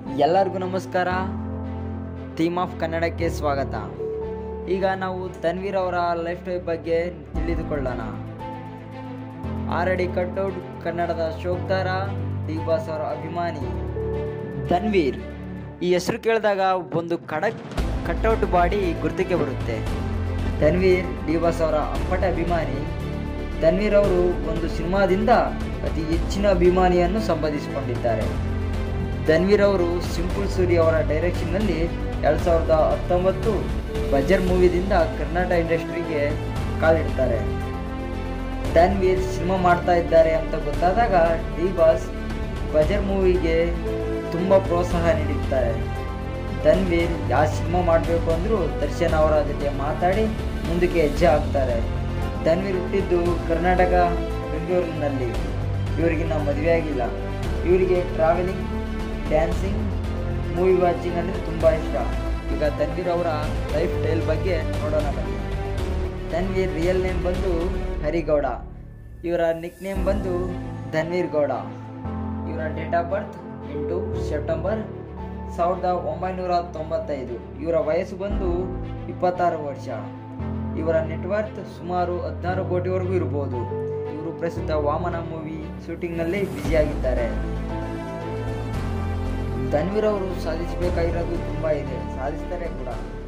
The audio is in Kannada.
ಎಲ್ಲರಿಗೂ ನಮಸ್ಕಾರ ಥೀಮ್ ಆಫ್ ಕನ್ನಡಕ್ಕೆ ಸ್ವಾಗತ ಈಗ ನಾವು ತನ್ವೀರ್ ಅವರ ಲೈಫ್ ಟೈಪ್ ಬಗ್ಗೆ ತಿಳಿದುಕೊಳ್ಳೋಣ ಆರಡಿ ಕಟ್ಔಟ್ ಕನ್ನಡದ ಶೋಕ್ತಾರ ಡಿ ಬಾಸ್ ಅವರ ಅಭಿಮಾನಿ ತನ್ವೀರ್ ಈ ಹೆಸರು ಕೇಳಿದಾಗ ಒಂದು ಖಡಕ್ ಕಟ್ಔಟ್ ಬಾಡಿ ಗುರ್ತಿಗೆ ಬರುತ್ತೆ ತನ್ವೀರ್ ಡಿ ಬಾಸ್ ಅವರ ಅಪ್ಪಟ ಅಭಿಮಾನಿ ತನ್ವೀರ್ ಅವರು ಒಂದು ಸಿನಿಮಾದಿಂದ ಅತಿ ಹೆಚ್ಚಿನ ಅಭಿಮಾನಿಯನ್ನು ಸಂಪಾದಿಸಿಕೊಂಡಿದ್ದಾರೆ ತನ್ವೀರ್ ಅವರು ಸಿಂಪಲ್ ಸೂರಿ ಅವರ ಡೈರೆಕ್ಷನ್ನಲ್ಲಿ ಎರಡು ಸಾವಿರದ ಹತ್ತೊಂಬತ್ತು ಬಜರ್ ಮೂವಿದಿಂದ ಕರ್ನಾಟಕ ಇಂಡಸ್ಟ್ರಿಗೆ ಕಾಲಿಡ್ತಾರೆ ತನ್ವೀರ್ ಸಿನಿಮಾ ಮಾಡ್ತಾ ಇದ್ದಾರೆ ಅಂತ ಗೊತ್ತಾದಾಗ ಡಿ ಬಾಸ್ ಬಜರ್ ಮೂವಿಗೆ ತುಂಬ ಪ್ರೋತ್ಸಾಹ ನೀಡುತ್ತಾರೆ ತನ್ವೀರ್ ಯಾವ ಸಿನಿಮಾ ಮಾಡಬೇಕು ಅಂದರೂ ದರ್ಶನ್ ಅವರ ಜೊತೆ ಮಾತಾಡಿ ಮುಂದಕ್ಕೆ ಹೆಜ್ಜೆ ಹಾಕ್ತಾರೆ ತನ್ವೀರ್ ಹುಟ್ಟಿದ್ದು ಕರ್ನಾಟಕ ಬೆಂಗಳೂರಿನಲ್ಲಿ ಇವರಿಗಿನ್ನ ಮದುವೆ ಆಗಿಲ್ಲ ಇವರಿಗೆ ಟ್ರಾವೆಲಿಂಗ್ ಡ್ಯಾನ್ಸಿಂಗ್ ಮೂವಿ ವಾಚಿಂಗ್ ಅಂದರೆ ತುಂಬ ಇಷ್ಟ ಈಗ ತನ್ವೀರ್ ಅವರ ಲೈಫ್ ಸ್ಟೈಲ್ ಬಗ್ಗೆ ನೋಡೋಣ ಬನ್ನಿ ತನ್ವೀರ್ ರಿಯಲ್ ನೇಮ್ ಬಂದು ಹರಿಗೌಡ ಇವರ ನಿಕ್ ನೇಮ್ ಬಂದು ಧನ್ವೀರ್ ಗೌಡ ಇವರ ಡೇಟ್ ಆಫ್ ಬರ್ತ್ ಎಂಟು ಸೆಪ್ಟೆಂಬರ್ ಸಾವಿರದ ಒಂಬೈನೂರ ತೊಂಬತ್ತೈದು ಇವರ ವಯಸ್ಸು ಬಂದು ಇಪ್ಪತ್ತಾರು ವರ್ಷ ಇವರ ನೆಟ್ವರ್ತ್ ಸುಮಾರು ಹದಿನಾರು ಕೋಟಿವರೆಗೂ ಇರ್ಬೋದು ಇವರು ಪ್ರಸ್ತುತ ವಾಮನ ಮೂವಿ ಶೂಟಿಂಗ್ನಲ್ಲಿ ಬ್ಯುಸಿಯಾಗಿದ್ದಾರೆ ಧನ್ವೀರ್ ಅವರು ಸಾಧಿಸಬೇಕಾಗಿರೋದು ತುಂಬ ಇದೆ ಸಾಧಿಸ್ತಾರೆ ಕೂಡ